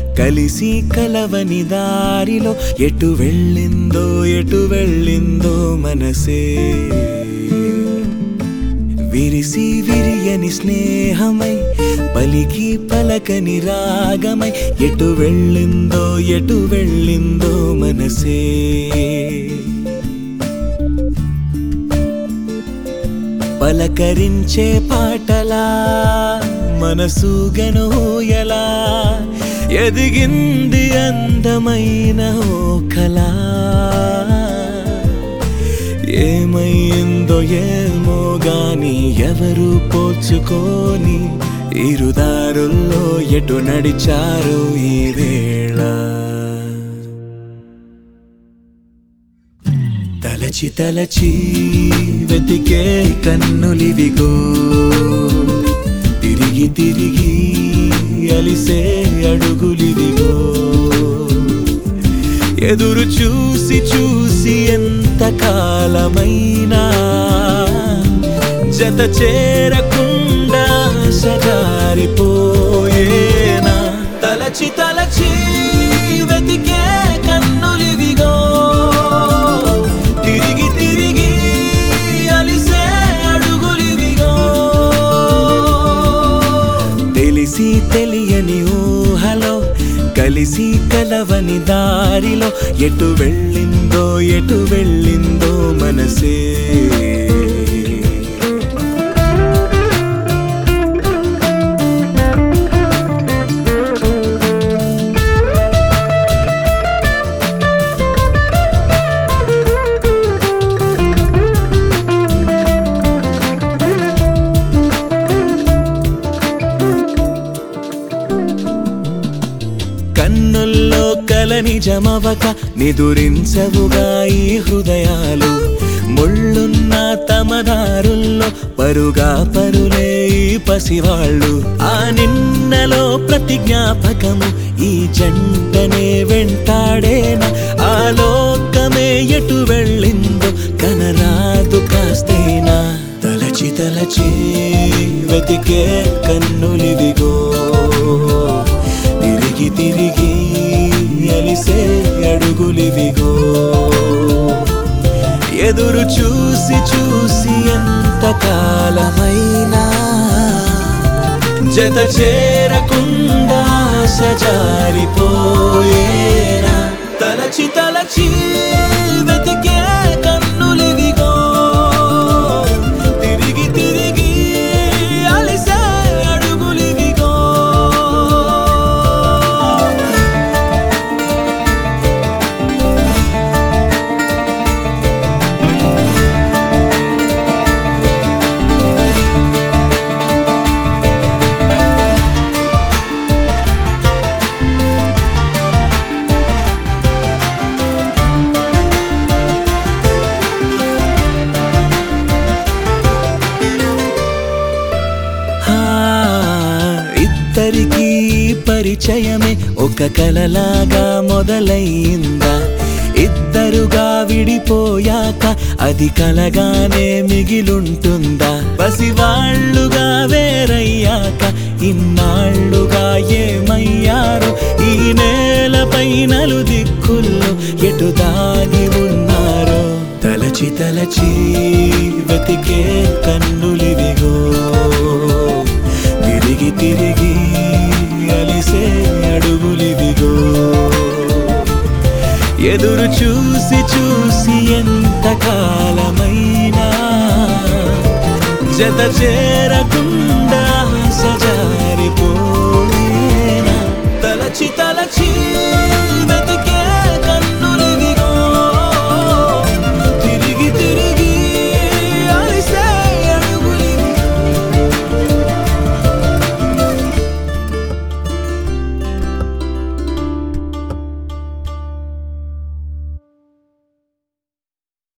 కలిసి కలవని దారిలో ఎటు వెళ్ళిందో ఎటు వెళ్ళిందో మనసే విరిసి విరియని స్నేహమై పలికి పలకని రాగమై ఎటు వెళ్ళిందో ఎటు వెళ్ళిందో మనసే పలకరించే పాటలా మనసు గనోయలా ఎదిగింది అందమైన ఓ కళ ఏమైందో ఏమో గాని ఎవరు పోల్చుకోని ఇరుదారుల్లో ఎటు నడిచారు ఈ వేళ తలచి తలచి వెతికే కన్నులివిగో తిరిగి తిరిగి అలిసే అడుగులివిగో ఎదురు చూసి చూసి ఎంత కాలమైనా జత చేరకుండా సజారిపోయేనా తలచి తలచి వెతికే కన్నులివిగో తిరిగి తిరిగి అలిసే అడుగులివిగో తెలిసి తెలియని ఊహలో కలిసి కలవని దారిలో ఎటు వెళ్ళిందో ఎటు వెళ్ళిందో మనసే కన్నుల్లో కల నిజమవక నిదురించవుగా ఈ హృదయాలు ముళ్ళున్న తమదారుల్లో పరుగా పరులే ఈ పసివాళ్ళు ఆ నిన్నలో ప్రతి జ్ఞాపకము ఈ జంటనే వెంటాడేనా ఆ లోకమే ఎటు వెళ్ళిందో కనరాదు కాస్తేనా తలచి తలచి వెతికే కన్నులివిగో తిరిగి తిరిగి అలిసే అడుగులివిగో ఎదురు చూసి చూసి ఎంత కాలమైనా జత చేరకుండా సజారిపోయేనా తలచి తలచి వెతికే కన్నులివిగో తిరిగి తిరిగి అలిసే అడుగులివిగో ఆ, ఇద్దరికీ పరిచయమే ఒక కలలాగా మొదలైందా ఇద్దరుగా విడిపోయాక అది కలగానే మిగిలుంటుందా పసివాళ్ళుగా వేరయ్యాక ఇన్నాళ్ళుగా ఏమయ్యారు ఈ నేలపై నలు దిక్కుల్లో ఎటు దాగి ఉన్నారు తలచి తలచి వెతికే కన్నులివిగో తిరిగి తిరిగి అలిసే అడుగులివిగో ఎదురు చూసి చూసి ఎంత కాలమైనా జత చేరకుండా సజారిపోయేనా తలచి తలచి